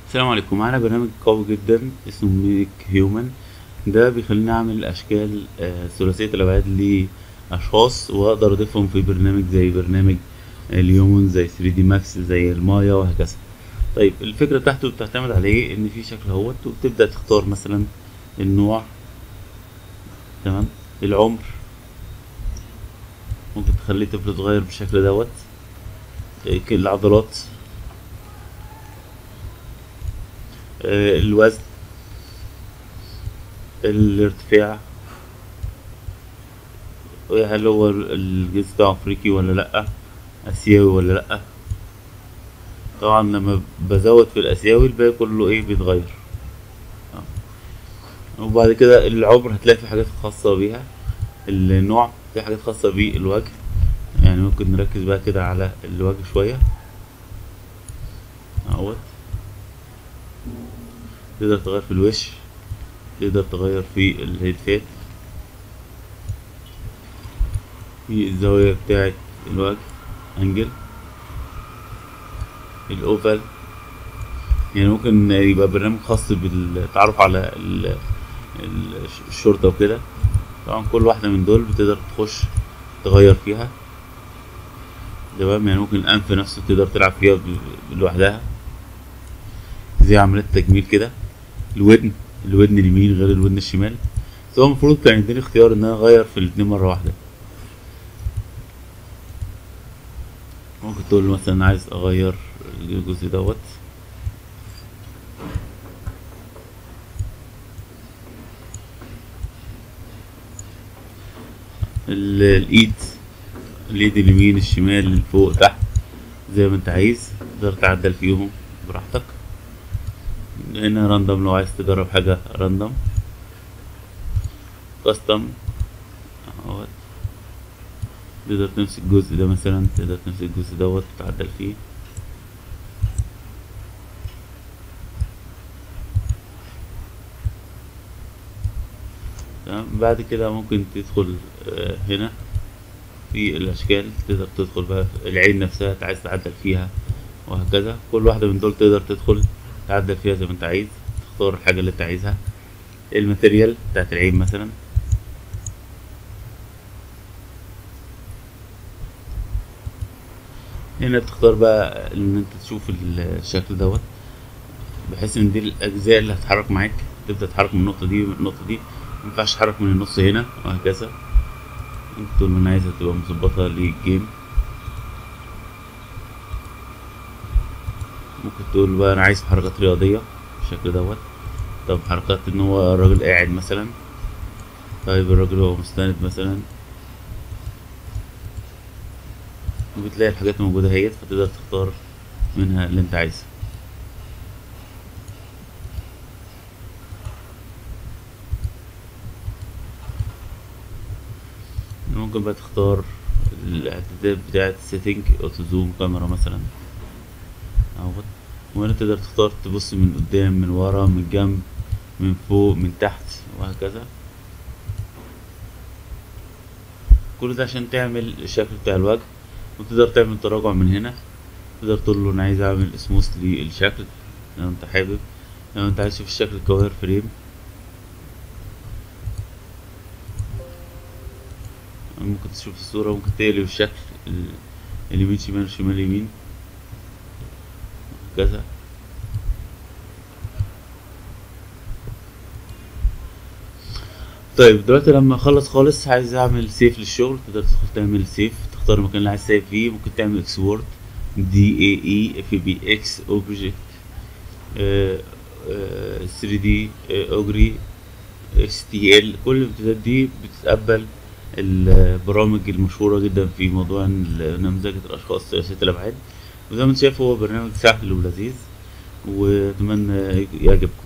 السلام عليكم معانا برنامج قوي جدا اسمه ميك هيومن ده بيخليني اعمل اشكال آه، ثلاثيه الابعاد لاشخاص واقدر اضيفهم في برنامج زي برنامج اليومن زي 3 دي ماكس زي المايا وهكذا طيب الفكره بتاعته بتعتمد على ايه ان في شكل اهوت وبتبدا تختار مثلا النوع تمام العمر ممكن تخليه طفل صغير بالشكل دوت آه، العضلات آه، الوزن الارتفاع هل هو الجنس بتاعه افريقي ولا لا اسيوي ولا لا طبعا لما بزود في الاسيوي الباقي كله ايه بيتغير آه. وبعد كده العمر هتلاقي في حاجات خاصة بيها النوع في حاجات خاصة بالوجه يعني ممكن نركز بقى كده على الوجه شوية اهوت تقدر تغير في الوش تقدر تغير في الهيدفات في الزاوية بتاعة الوجه انجل الاوفال يعني ممكن يبقى برنامج خاص بالتعرف على ال- ال- الشرطة وكده طبعا كل واحدة من دول بتقدر تخش تغير فيها تمام يعني ممكن الأنف نفسه تقدر تلعب فيها ب- لوحدها زي عملية تجميل كده الودن الودن اليمين غير الودن الشمال بس هو المفروض كان يديني اختيار ان انا اغير في الاتنين مرة واحدة ممكن تقول له مثلا عايز اغير الجزء دوت ال- الايد اليد اليمين الشمال فوق تحت زي ما انت عايز تقدر تعدل فيهم براحتك هنا راندوم لو عايز تجرب حاجة راندوم كاستم اهوت تقدر تمسك الجزء ده مثلا تقدر تمسك الجزء دوت وتعدل فيه تمام بعد كده ممكن تدخل آه، هنا في الاشكال تقدر تدخل بقى في العين نفسها انت عايز تعدل فيها وهكذا كل واحدة من دول تقدر تدخل تعدل فيها زي ما انت عايز تختار الحاجة اللي انت عايزها الماتيريال بتاعت العين مثلا هنا تختار بقى ان انت تشوف الشكل دوت بحيث ان دي الاجزاء اللي هتتحرك معاك تبدا تتحرك من النقطه دي من النقطه دي مينفعش تتحرك من النص هنا وهكذا ممكن تقول انا عايزها تبقى مظبطه للجيم ممكن تقول بقى انا عايز حركات رياضيه بالشكل دوت طب حركات ان هو الراجل قاعد مثلا طيب الراجل هو مستند مثلا بتلاقي الحاجات موجودة اهيت فتقدر تختار منها اللي انت عايزه ممكن بقى تختار الاعدادات بتاعة السيتنج اوتو زوم كاميرا مثلا اهوت وهنا تقدر تختار تبص من قدام من ورا من جنب من فوق من تحت وهكذا كل ده عشان تعمل الشكل بتاع الوجه وتقدر تعمل تراجع من هنا تقدر تقول له انا عايز اعمل سموث للشكل لو انت حابب لو انت عايز تشوف الشكل كواير فريم ممكن تشوف الصورة ممكن تقلب الشكل ال- اليمين شمال شمال يمين كذا طيب دلوقتي لما اخلص خالص عايز اعمل سيف للشغل تقدر تدخل تعمل سيف تختار المكان اللي عايز سيف فيه ممكن تعمل اكسبورت دي اي اي اف بي اكس اوبجكت 3 دي اوجري اس تي ال كل الامتدادات دي بتتقبل البرامج المشهورة جدا في موضوع نمذجة الأشخاص ثلاثية الأبعاد وزي ما انت شايف هو برنامج سهل ولذيذ وأتمنى يعجبكم